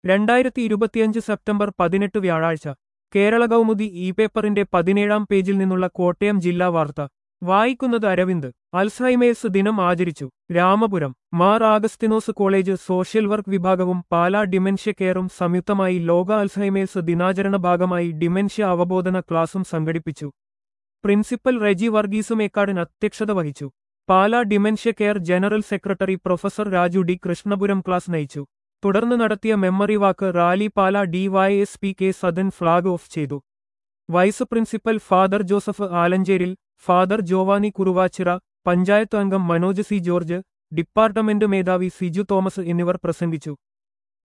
രണ്ടായിരത്തി ഇരുപത്തിയഞ്ച് സെപ്റ്റംബർ പതിനെട്ട് വ്യാഴാഴ്ച കേരള കൗമുദി ഇ പേപ്പറിന്റെ പതിനേഴാം പേജിൽ നിന്നുള്ള കോട്ടയം ജില്ലാ വാർത്ത വായിക്കുന്നത് അരവിന്ദ് അൽസൈമേഴ്സ് ദിനം ആചരിച്ചു Ramapuram Mar Augustinose college social work വിഭാഗവും പാലാ ഡിമെൻഷ്യ കെയറും സംയുക്തമായി ലോക അൽസൈമേഴ്സ് ദിനാചരണ ഭാഗമായി ഡിമെൻഷ്യ അവബോധന ക്ലാസും സംഘടിപ്പിച്ചു പ്രിൻസിപ്പൽ റെജി വർഗീസ് മേക്കാടൻ അധ്യക്ഷത വഹിച്ചു Pala dementia care general secretary professor Raju D Krishnapuram class നയിച്ചു തുടർന്ന് നടത്തിയ memory walk rally Pala DYSP K Sadan flag off ചെയ്തു vice principal father Joseph Alancheril father Jovani Kuruvachira panchayat അംഗം മനോജ് സി ജോർജ് ഡിപ്പാർട്ട്മെന്റ് മേധാവി സിജു തോമസ് എന്നിവർ പ്രസംഗിച്ചു